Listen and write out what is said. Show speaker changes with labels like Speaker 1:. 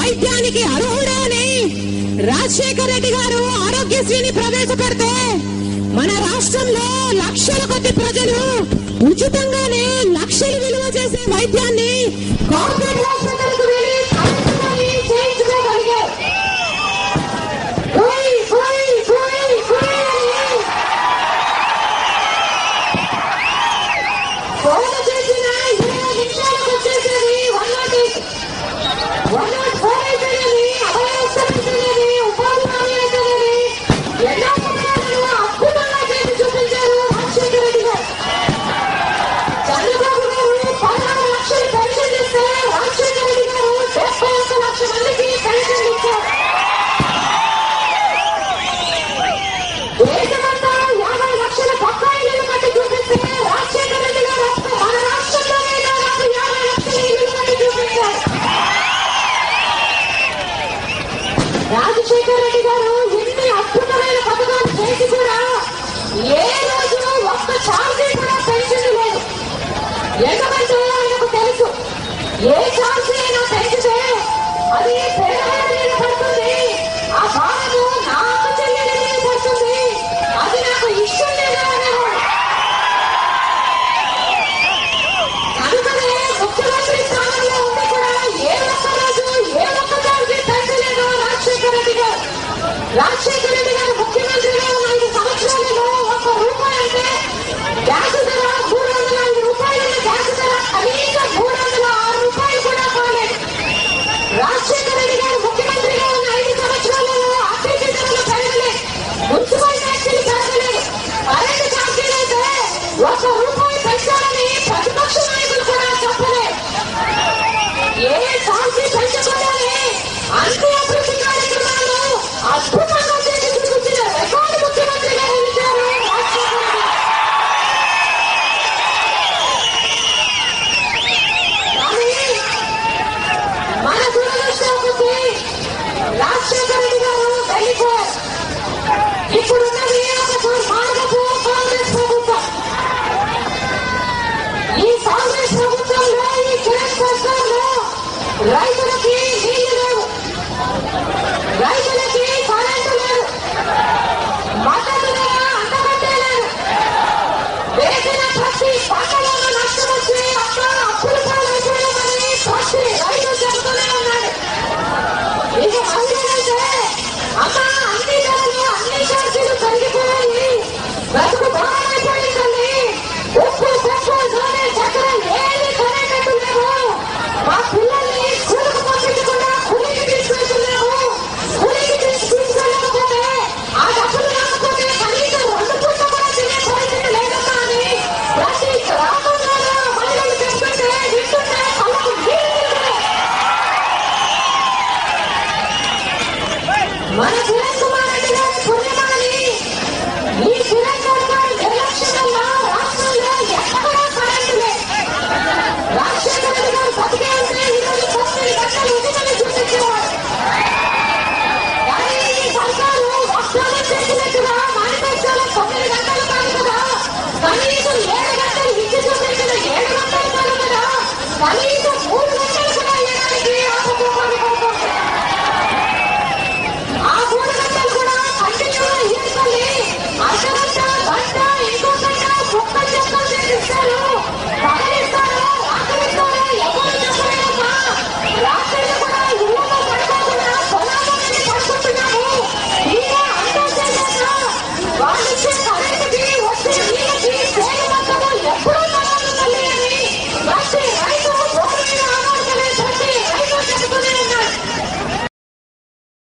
Speaker 1: వైద్యానికి అర్హుడే అని రాజశేఖర రెడ్డి గారు ఆరోగ్యశ్రీని ప్రవేశపెడితే మన రాష్ట్రంలో లక్షల కొద్ది ప్రజలు ఉచితంగానే లక్షలు విలువ చేసే వైద్యాన్ని కార్పొరేట్ హాస్పిటల్కు వెళ్లి ఖర్చుకొని చేయించుకోగలిగారు పోయి, పోయి, పోయి, పోయి అని ఫోన్ చేసిన ఇరవై నిమిషాలకు వచ్చేసేది one nought eight one nought four అయితేనేది అభయస్థితేనేది ఉపాధి హామీ అయితేనేది ఎన్నో పథకాలను అద్భుతంగా చేసి చూపించారు రాజశేఖర రెడ్డి గారు చంద్రబాబు గారు పదహారు లక్షలు పెన్షన్ ఇస్తే రాజశేఖర రెడ్డి గారు డెబ్బై ఒక్క లక్ష మందికి పెన్షన్ ఇచ్చారు దేశమంతా యాభై లక్షల బకాయిలను కట్టి చూపిస్తే రాజశేఖర రెడ్డి గారు ఒక్క మన రాష్ట్రంలోనే దాదాపు యాభై లక్షల ఇల్లు కట్టి చూపించారు రాజశేఖర రెడ్డి గారు ఎన్ని అద్భుతమైన పథకాలు చేసి కూడా ఏ రోజు ఒక్క ఛార్జీ కూడా పెంచింది లేదు ఎందుకంటే ఆయనకు తెలుసు ఏ ఛార్జీ అయినా పెంచితే అది పేదవాడి మీద పడుతుంది ఆ భారము నాకు చెల్లెలి మీద పడుతుంది అది నాకు ఇష్టం లేదు అనేవాడు కనుకనే ముఖ్యమంత్రి స్థానంలో ఉండి కూడా ఏ ఒక్క రోజు ఏ ఒక్క ఛార్జీ పెంచలేదు రాజశేఖర రెడ్డి గారు రాజశేఖర రెడ్డి గారు ముఖ్యమంత్రిగా ఉన్న ఐదు సంవత్సరాలలో ఒక్క రూపాయి అంటే గ్యాస్ ధర మూడు వందల ఐదు రూపాయల గ్యాస్ ధర కనీసం మూడు వందల ఆరు రూపాయలు కూడా కాలేదు రాజశేఖర రెడ్డి గారు ముఖ్యమంత్రిగా ఉన్న ఐదు సంవత్సరాలలో ఆర్థిక ధరలు పెరగలేదు మున్సిపల్ ట్యాక్సీలు పెరగలేదు కరెంటు ఛార్జీలు అయితే ఒక్క రూపాయి పెంచాలని ప్రతిపక్ష నాయకులు కూడా చెప్పలేదు ఏ ఛార్జీ పెంచకుండానే అన్ని అభివృద్ధి కార్యక్రమాలు అద్భుతంగా చేసి చూపించిన రికార్డు ముఖ్యమంత్రిగా నిలిచారు రాజశేఖర రెడ్డి గారు. కానీ మన దురదృష్టం కొద్దీ రాజశేఖర రెడ్డి గారు వెళ్ళిపోయారు ఇప్పుడున్నది ఒక మార్గపు కాంగ్రెస్ ప్రభుత్వం ఈ కాంగ్రెస్ ప్రభుత్వంలో ఈ జగన్ సర్కార్లో రైతు